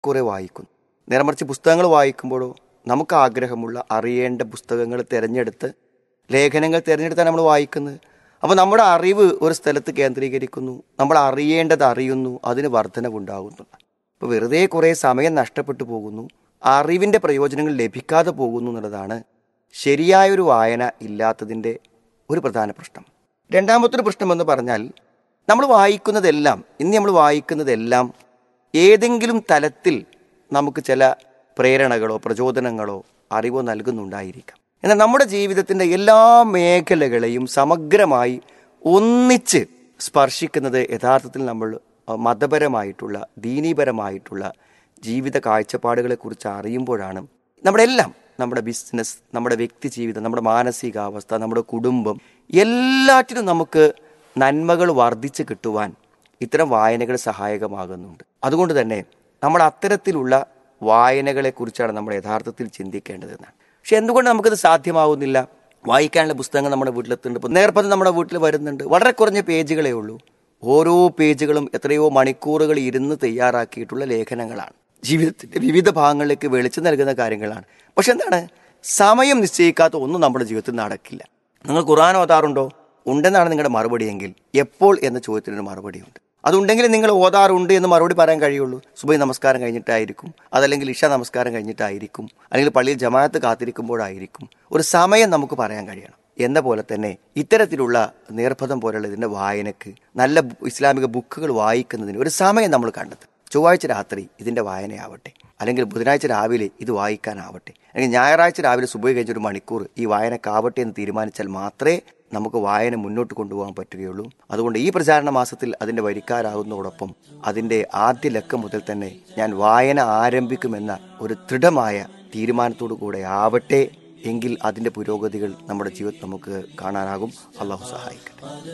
കുറെ വായിക്കുന്നു നേരെ മറിച്ച് പുസ്തകങ്ങൾ വായിക്കുമ്പോഴോ നമുക്ക് ആഗ്രഹമുള്ള അറിയേണ്ട പുസ്തകങ്ങൾ തിരഞ്ഞെടുത്ത് ലേഖനങ്ങൾ തിരഞ്ഞെടുത്താണ് നമ്മൾ വായിക്കുന്നത് അപ്പോൾ നമ്മുടെ അറിവ് ഒരു സ്ഥലത്ത് കേന്ദ്രീകരിക്കുന്നു നമ്മൾ അറിയേണ്ടത് അറിയുന്നു അതിന് വർധനവുണ്ടാകുന്നു അപ്പോൾ വെറുതെ കുറേ സമയം നഷ്ടപ്പെട്ടു പോകുന്നു അറിവിൻ്റെ പ്രയോജനങ്ങൾ ലഭിക്കാതെ പോകുന്നു എന്നുള്ളതാണ് ശരിയായൊരു വായന ഇല്ലാത്തതിൻ്റെ ഒരു പ്രധാന പ്രശ്നം രണ്ടാമത്തൊരു പ്രശ്നമെന്ന് പറഞ്ഞാൽ നമ്മൾ വായിക്കുന്നതെല്ലാം ഇന്ന് നമ്മൾ വായിക്കുന്നതെല്ലാം ഏതെങ്കിലും തലത്തിൽ നമുക്ക് ചില പ്രേരണകളോ പ്രചോദനങ്ങളോ അറിവോ നൽകുന്നുണ്ടായിരിക്കാം എന്നാൽ നമ്മുടെ ജീവിതത്തിൻ്റെ എല്ലാ മേഖലകളെയും സമഗ്രമായി ഒന്നിച്ച് സ്പർശിക്കുന്നത് യഥാർത്ഥത്തിൽ നമ്മൾ അഹ്, മതപരമായിട്ടുള്ള ദീനീപരമായിട്ടുള്ള ജീവിത കാഴ്ചപ്പാടുകളെക്കുറിച്ച് അറിയുമ്പോഴാണ് നമ്മുടെ എല്ലാം നമ്മുടെ ബിസിനസ് നമ്മുടെ വ്യക്തി ജീവിതം നമ്മുടെ മാനസികാവസ്ഥ നമ്മുടെ കുടുംബം എല്ലാറ്റിനും നമുക്ക് നന്മകൾ വർദ്ധിച്ച് കിട്ടുവാൻ ഇത്തരം വായനകൾ സഹായകമാകുന്നുണ്ട് അതുകൊണ്ട് തന്നെ നമ്മൾ അത്തരത്തിലുള്ള വായനകളെക്കുറിച്ചാണ് നമ്മൾ യഥാർത്ഥത്തിൽ ചിന്തിക്കേണ്ടതെന്നാണ് പക്ഷെ എന്തുകൊണ്ട് നമുക്കത് സാധ്യമാവുന്നില്ല വായിക്കാനുള്ള പുസ്തകങ്ങൾ നമ്മുടെ വീട്ടിലെത്തുന്നുണ്ട് ഇപ്പോൾ നേർപ്പത് നമ്മുടെ വീട്ടിൽ വരുന്നുണ്ട് വളരെ കുറഞ്ഞ പേജുകളേ ഉള്ളൂ ഓരോ പേജുകളും എത്രയോ മണിക്കൂറുകൾ ഇരുന്ന് തയ്യാറാക്കിയിട്ടുള്ള ലേഖനങ്ങളാണ് ജീവിതത്തിന്റെ വിവിധ ഭാഗങ്ങളിലേക്ക് വെളിച്ചം നൽകുന്ന കാര്യങ്ങളാണ് പക്ഷെ എന്താണ് സമയം നിശ്ചയിക്കാത്ത ഒന്നും നമ്മുടെ ജീവിതത്തിൽ നടക്കില്ല നിങ്ങൾ ഖുർആൻ ഓതാറുണ്ടോ ഉണ്ടെന്നാണ് നിങ്ങളുടെ മറുപടിയെങ്കിൽ എപ്പോൾ എന്ന ചോദ്യത്തിനൊരു മറുപടിയുണ്ട് അതുണ്ടെങ്കിൽ നിങ്ങൾ ഓതാറുണ്ട് എന്ന് മറുപടി പറയാൻ കഴിയുള്ളൂ സുബൈ നമസ്കാരം കഴിഞ്ഞിട്ടായിരിക്കും അതല്ലെങ്കിൽ ഇഷ നമസ്കാരം കഴിഞ്ഞിട്ടായിരിക്കും അല്ലെങ്കിൽ പള്ളിയിൽ ജമാഅത്ത് കാത്തിരിക്കുമ്പോഴായിരിക്കും ഒരു സമയം നമുക്ക് പറയാൻ കഴിയണം എന്ന പോലെ തന്നെ ഇത്തരത്തിലുള്ള നിർബന്ധം പോലുള്ള ഇതിന്റെ വായനക്ക് നല്ല ബു- ഇസ്ലാമിക ബുക്കുകൾ വായിക്കുന്നതിന് ഒരു സമയം നമ്മൾ കണ്ടെത്തും ചൊവ്വാഴ്ച രാത്രി ഇതിന്റെ വായനയാവട്ടെ അല്ലെങ്കിൽ ബുധനാഴ്ച രാവിലെ ഇത് വായിക്കാനാവട്ടെ അല്ലെങ്കിൽ ഞായറാഴ്ച രാവിലെ സുബൈ കഴിഞ്ഞ ഒരു മണിക്കൂർ ഈ വായനക്കാവട്ടെ എന്ന് തീരുമാനിച്ചാൽ മാത്രമേ നമുക്ക് വായന മുന്നോട്ട് കൊണ്ടുപോകാൻ പറ്റുകയുള്ളൂ അതുകൊണ്ട് ഈ പ്രചാരണ മാസത്തിൽ അതിന്റെ വരിക്കാരാകുന്നതോടൊപ്പം അതിന്റെ ആദ്യ ലക്കം മുതൽ തന്നെ ഞാൻ വായന ആരംഭിക്കുമെന്ന ഒരു ദൃഢമായ തീരുമാനത്തോടു കൂടെ ആവട്ടെ എങ്കിൽ അതിന്റെ പുരോഗതികൾ നമ്മുടെ ജീവിതത്തിൽ നമുക്ക് കാണാനാകും അള്ളാഹു സഹായിക്കട്ടെ